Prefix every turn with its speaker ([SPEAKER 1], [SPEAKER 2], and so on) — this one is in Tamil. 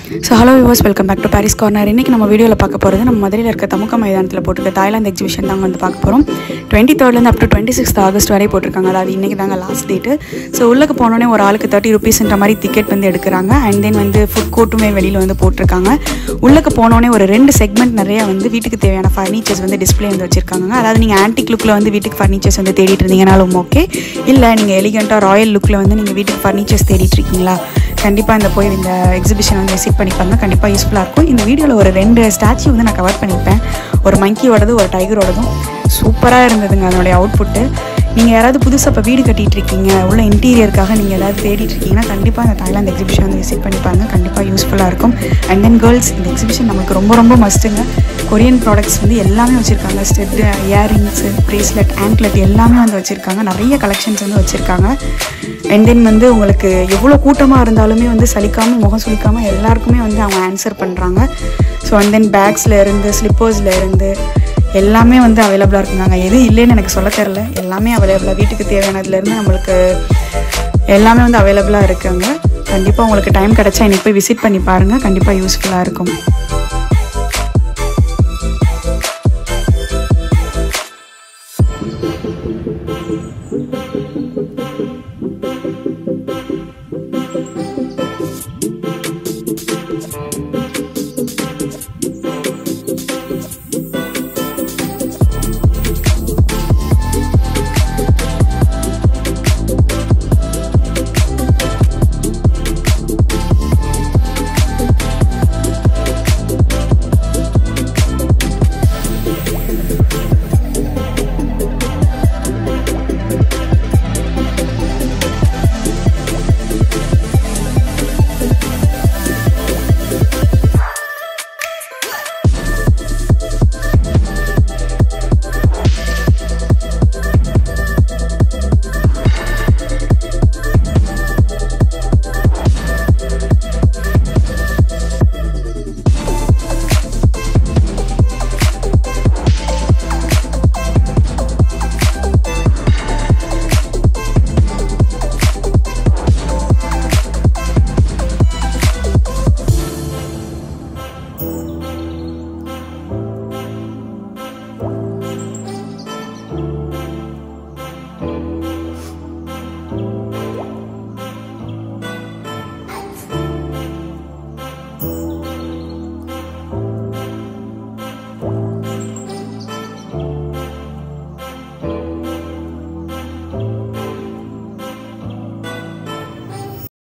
[SPEAKER 1] so hello viewers welcome back to Paris corner இன்றைக்கி நம்ம வீடியோவில் பார்க்க போகிறது நம்ம மதுரையில் இருக்க தமுக்க மைதானத்தில் போட்டிருக்க தாய்லாந்து எக்ஸிபிஷன் தாங்க வந்து பார்க்க போகிறோம் டுவெண்ட்டி தேர்ட்லேருந்து up to twenty sixth August வரை போட்டிருக்காங்க அதாவது இன்றைக்கி தாங்க லாஸ்ட் டேட்டு ஸோ உள்ளுக்கு போனோடனே ஒரு ஆளுக்கு தேர்ட்டி ருபீஸ்ன்ற மாதிரி டிக்கெட் வந்து எடுக்கிறாங்க அண்ட் தென் வந்து ஃபுட் கோர்ட்டுமே வெளியில் வந்து போட்டிருக்காங்க உள்ளுக்கு போனோடனே ஒரு ரெண்டு செக்மெண்ட் நிறைய வந்து வீட்டுக்கு தேவையான ஃபர்னிச்சர்ஸ் வந்து டிஸ்ப்ளே வந்து வச்சிருக்காங்க அதாவது நீங்கள் ஆன்டிக் லுக்கில் வந்து வீட்டுக்கு ஃபர்னிச்சர்ஸ் வந்து தேடிட்டு இருந்தீங்கனாலும் ஓகே இல்லை நீங்கள் எலிகண்ட்டாக ராயல் லுக்கில் வந்து நீங்கள் வீட்டுக்கு ஃபர்னிச்சர்ஸ் தேடிட்டு இருக்கீங்களா கண்டிப்பாக இந்த போய் இந்த எக்ஸிபிஷன் வந்து விசிட் பண்ணி பாருங்க கண்டிப்பாக யூஸ்ஃபுல்லாக இருக்கும் இந்த வீடியோவில் ஒரு ரெண்டு ஸ்டாச்சு வந்து நான் கவர் பண்ணியிருப்பேன் ஒரு மங்கியோடது ஒரு டைகரோடதும் சூப்பராக இருந்ததுங்க அதனுடைய அவுட்புட்டு நீங்கள் யாராவது புதுசாக இப்போ வீடு கட்டிட்டு இருக்கீங்க உள்ள இன்டீரியருக்காக நீங்கள் ஏதாவது தேடிட்டு இருக்கீங்கன்னா கண்டிப்பாக இந்த தாய்லாந்து எக்ஸிபிஷன் வந்து விசிட் பண்ணி பாருங்க கண்டிப்பாக யூஸ்ஃபுல்லாக இருக்கும் அண்ட் தென் கேர்ள்ஸ் இந்த எக்ஸிபிஷன் நமக்கு ரொம்ப ரொம்ப மஸ்ட்டுங்க கொரியன் ப்ராடக்ட்ஸ் வந்து எல்லாமே வச்சுருக்காங்க ஸ்டெட்டு இயரிங்ஸு ப்ரேஸ்லெட் ஆங்க்லெட் எல்லாமே வந்து வச்சுருக்காங்க நிறைய கலெக்ஷன்ஸ் வந்து வச்சுருக்காங்க அண்ட் தென் வந்து உங்களுக்கு எவ்வளோ கூட்டமாக இருந்தாலுமே வந்து சலிக்காமல் முகம் சுளிக்காமல் எல்லாருக்குமே வந்து அவங்க ஆன்சர் பண்ணுறாங்க ஸோ அண்ட் தென் பேக்ஸில் இருந்து ஸ்லிப்பர்ஸில் இருந்து எல்லாமே வந்து அவைலபிளாக இருக்குங்க எது இல்லைன்னு எனக்கு சொல்ல தெரில எல்லாமே அவைலபிளாக வீட்டுக்கு தேவையானதுலேருந்து நம்மளுக்கு எல்லாமே வந்து அவைலபிளாக இருக்குங்க கண்டிப்பாக உங்களுக்கு டைம் கிடச்சா இன்னைக்கு போய் விசிட் பண்ணி பாருங்கள் கண்டிப்பாக யூஸ்ஃபுல்லாக இருக்கும்